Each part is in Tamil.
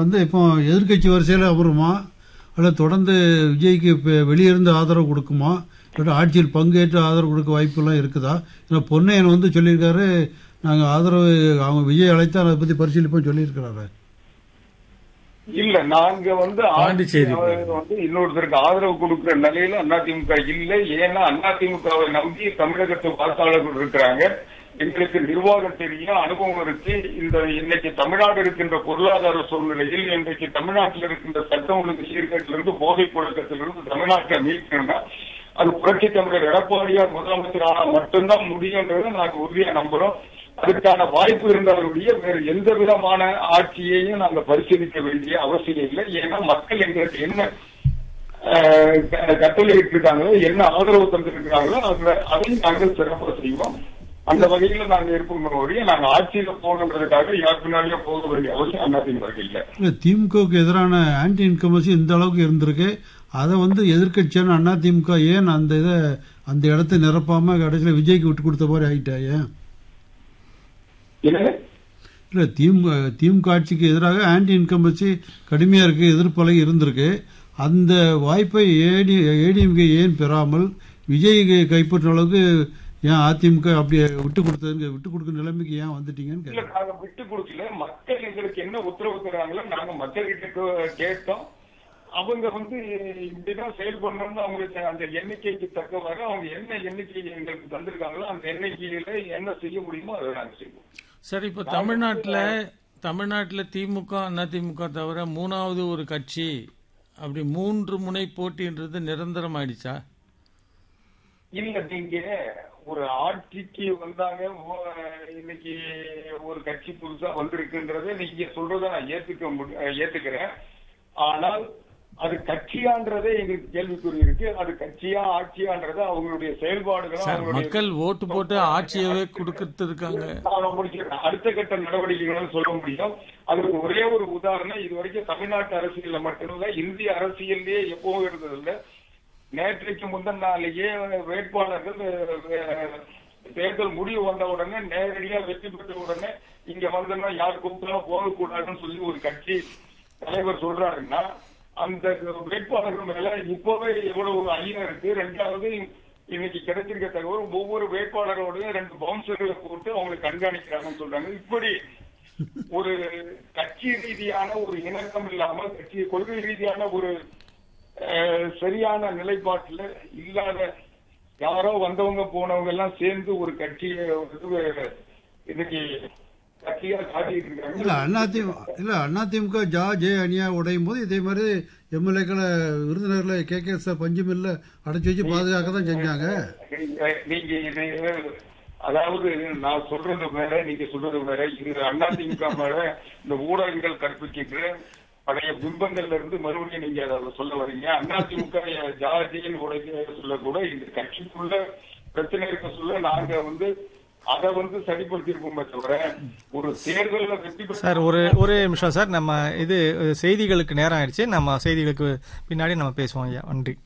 வந்து இப்போ எதிர்க்கட்சி வரிசையில் அமருமா அல்ல தொடர்ந்து விஜய்க்கு இப்போ வெளியிருந்து ஆதரவு கொடுக்குமா இல்லாட்டி ஆட்சியில் பங்கேற்று ஆதரவு கொடுக்க வாய்ப்புலாம் இருக்குதா ஏன்னா பொன்னையன் வந்து சொல்லியிருக்காரு நாங்கள் ஆதரவு அவங்க விஜய் அழைத்தா அதை பற்றி பரிசீலிப்போம் சொல்லியிருக்கிறாரு இல்ல நாங்க வந்து பாண்டிச்சேரி. ஆட்சி வந்து இன்னொருத்தருக்கு ஆதரவு கொடுக்கிற நிலையில அதிமுக இல்லை ஏன்னா அதிமுகவை நம்பி தமிழகத்து வாக்காளர்கள் இருக்கிறாங்க எங்களுக்கு நிர்வாகம் தெரியும் அனுபவம் இருக்கு இந்த இன்னைக்கு தமிழ்நாடு இருக்கின்ற பொருளாதார சூழ்நிலையில் இன்றைக்கு தமிழ்நாட்டில் இருக்கின்ற சட்டம் ஒழுங்கு சீர்கேட்டிலிருந்து போதைப் புழக்கத்திலிருந்து தமிழ்நாட்டை மீட்கணும்னா அது புரட்சி தமிழர் எடப்பாடியார் முதலமைச்சர் ஆனா மட்டும்தான் முடியுன்றதை நாங்க உறுதியா நம்புறோம் அதுக்கான வாய்ப்பு இருந்தாலுடைய வேறு எந்த விதமான ஆட்சியையும் நாங்க பரிசீலிக்க வேண்டிய அவசியம் இல்லை ஏன்னா மக்கள் எங்களுக்கு என்ன அஹ், க- கட்டளையிட்டு இருக்காங்களோ என்ன ஆதரவு தந்திருக்கிறாங்களோ அதுல அதையும் நாங்கள் சிறப்பாக செய்வோம் அந்த வகையில நாங்க இருப்போம் ஒழிய நாங்க ஆட்சியில போகணுன்றதுக்காக யார் பின்னாலேயே போக வேண்டிய அவசியம் அதிமுக இல்லை இல்லை திமுகவுக்கு எதிரான ஆன்டி இன்கமசி இந்த அளவுக்கு இருந்திருக்கு அதை வந்து எதிர்க்கட்சியான அதிமுக ஏன் அந்த இதை அந்த இடத்த நிரப்பாம கடைசியில் விஜய்க்கு விட்டு கொடுத்த மாதிரி ஆகிட்டா ஏன் என்னங்க இல்லை திமுக திமுக ஆட்சிக்கு எதிராக ஆன்டி இன்கம்பன்சி கடுமையாக இருக்கு எதிர்ப்பலை இருந்திருக்கு அந்த வாய்ப்பை ஏடி ஏடிஎம்கே ஏன் பெறாமல் விஜய் கைப்பற்ற அளவுக்கு ஏன் அதிமுக அப்படி விட்டு கொடுத்ததுங்க விட்டு கொடுக்குற நிலைமைக்கு ஏன் வந்துட்டீங்கன்னு இல்ல கேட்குறேன் நாங்க விட்டு கொடுக்கல மக்கள் எங்களுக்கு என்ன உத்தரவு தராங்களோ நாங்க மக்கள்கிட்ட கே- கேட்டோம் அவங்க வந்து இப்படிதான் செயல்படணும்னு அவங்களுக்கு அந்த எண்ணிக்கைக்கு தக்கவாறு அவங்க என்ன எண்ணிக்கை எங்களுக்கு தந்திருக்காங்களோ அந்த எண்ணிக்கையில என்ன செய்ய முடியுமோ அதை நாங்க செய்வோம் சார் இப்போ தமிழ்நாட்டில் தமிழ்நாட்டில் திமுக அதிமுக தவிர மூணாவது ஒரு கட்சி அப்படி மூன்று முனை போட்டின்றது நிரந்தரம் ஆயிடுச்சா இல்ல நீங்க ஒரு ஆட்சிக்கு வந்தாங்க ஓ, இன்னைக்கு ஒரு கட்சி புதுசா வந்திருக்குன்றதை நீங்க சொல்றதை நான் ஏத்துக்க முடி- ஏத்துக்கிறேன் ஆனால் அது கட்சியான்றதே எங்களுக்கு கேள்விக்குறி இருக்கு அது கட்சியா ஆட்சியான்றதை அவங்களுடைய செயல்பாடுகளும் சார் அவங்களுடைய மக்கள் ஓட்டு போட்டு ஆட்சியவே கொடுக்கறது இருக்காங்க நான் முடிக்கிறேன். அடுத்த கட்ட நடவடிக்கைகளும் சொல்ல முடியும் அதுக்கு ஒரே ஒரு உதாரணம் இது வரைக்கும் தமிழ்நாட்டு அரசியல்ல மட்டுமில்ல இந்திய அரசியல்லே எப்பவும் இருந்ததில்ல நேற்றைக்கு முந்தின நாளையே வேட்பாளர்கள் அஹ், தேர்தல் முடிவு வந்த உடனே நேரடியா வெற்றி பெற்ற உடனே இங்க வந்தோம்னா யார் கூப்பிட்டாலும் போகக்கூடாதுன்னு சொல்லி ஒரு கட்சி தலைவர் சொல்றாருன்னா அந்த வேட்பாளர்கள் மேல இப்பவே எவ்வளவு ஐயம் இருக்கு ரெண்டாவது இன்னைக்கு கிடைச்சிருக்க தகவல் ஒவ்வொரு வேட்பாளரோட ரெண்டு பவுன்சர்களை போட்டு அவங்களை கண்காணிக்கிறாங்கன்னு சொல்றாங்க இப்படி ஒரு கட்சி ரீதியான ஒரு இணக்கம் இல்லாம கட்சி கொள்கை ரீதியான ஒரு அஹ், சரியான நிலைப்பாட்டுல இல்லாத யாரோ வந்தவங்க போனவங்க எல்லாம் சேர்ந்து ஒரு கட்சியை வந்து இன்னைக்கு கட்சியா காட்டிட்டு இருக்காங்க இல்ல அதிமுக இல்ல அதிமுக ஜா ஜே அணியா உடையும் போது இதே மாதிரி எம்எல்ஏக்களை விருதுநகர்ல கே கே சார் பஞ்சுமில்ல அடைச்சு வச்சு பாதுகாக்க தான் செஞ்சாங்க நீங்க இது அதாவது நான் சொல்றது வேற நீங்க சொல்றது வேற இது அதிமுக மேல இந்த ஊடகங்கள் கற்பிக்கின்ற பழைய பிம்பங்கள்ல இருந்து மறுபடியும் நீங்க அதை சொல்ல வரீங்க அதிமுக ஜாதியின் உடைய சொல்ல கூட இந்த கட்சிக்குள்ள பிரச்சனை இருக்க சொல்ல நாங்க வந்து அதை வந்து சரிப்படுத்தியிருப்போமே தவிர ஒரு தேர்தலில் வெற்றி பெற்ற சார் ஒரு ஒரு நிமிஷம் சார் நம்ம இது அஹ், செய்திகளுக்கு நேரம் ஆயிடுச்சு நம்ம செய்திகளுக்கு பின்னாடி நம்ம பேசுவோம் ஐயா நன்றி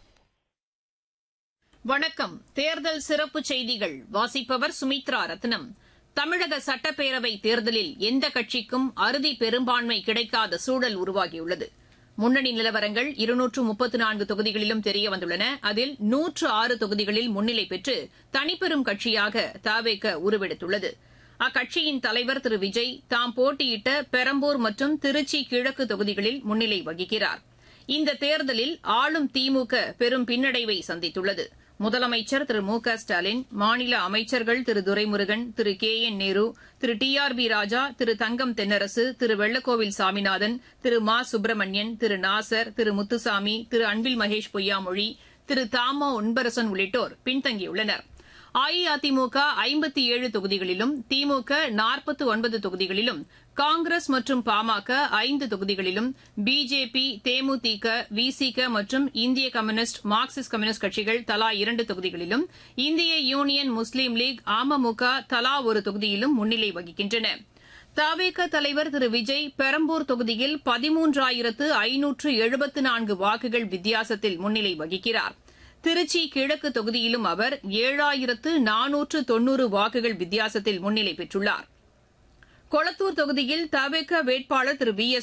வணக்கம் தேர்தல் சிறப்பு செய்திகள் வாசிப்பவர் சுமித்ரா ரத்னம் தமிழக சட்டப்பேரவை தேர்தலில் எந்த கட்சிக்கும் அறுதி பெரும்பான்மை கிடைக்காத சூழல் உருவாகியுள்ளது முன்னணி நிலவரங்கள் இருநூற்று முப்பத்து நான்கு தொகுதிகளிலும் தெரியவந்துள்ளன அதில் நூற்று ஆறு தொகுதிகளில் முன்னிலை பெற்று தனிப்பெரும் கட்சியாக தவேக உருவெடுத்துள்ளது அக்கட்சியின் தலைவர் திரு விஜய் தாம் போட்டியிட்ட பெரம்பூர் மற்றும் திருச்சி கிழக்கு தொகுதிகளில் முன்னிலை வகிக்கிறார் இந்த தேர்தலில் ஆளும் திமுக பெரும் பின்னடைவை சந்தித்துள்ளது முதலமைச்சர் திரு மு க ஸ்டாலின் மாநில அமைச்சர்கள் Thiru Duraimurugan Thiru K N Nehru Thiru T R B Raja Thiru Thangam Thennarasu Thiru Vellakovil Saminathan Thiru Ma Subramanian திரு நாசர் திரு முத்துசாமி திரு அன்பில் மகேஷ் பொய்யாமொழி திரு தாமோ உன்பரசன் உள்ளிட்டோர் பின்தங்கியுள்ளனர் அஇஅதிமுக ஐம்பத்தி ஏழு தொகுதிகளிலும் திமுக நாற்பத்து ஒன்பது தொகுதிகளிலும் காங்கிரஸ் மற்றும் பாமக ஐந்து தொகுதிகளிலும் பிஜேபி தேமுதிக விசிக மற்றும் இந்திய கம்யூனிஸ்ட் மார்க்சிஸ்ட் கம்யூனிஸ்ட் கட்சிகள் தலா இரண்டு தொகுதிகளிலும் இந்திய யூனியன் முஸ்லீம் லீக் அமமுக தலா ஒரு தொகுதியிலும் முன்னிலை வகிக்கின்றன தவேக தலைவர் திரு விஜய் பெரம்பூர் தொகுதியில் பதிமூன்றாயிரத்து ஐநூற்று எழுபத்து நான்கு வாக்குகள் வித்தியாசத்தில் முன்னிலை வகிக்கிறார் திருச்சி கிழக்கு தொகுதியிலும் அவர் ஏழாயிரத்து நானூற்று தொன்னூறு வாக்குகள் வித்தியாசத்தில் முன்னிலை பெற்றுள்ளார் கொளத்தூர் தொகுதியில் தவேக வேட்பாளர் திரு வி எஸ்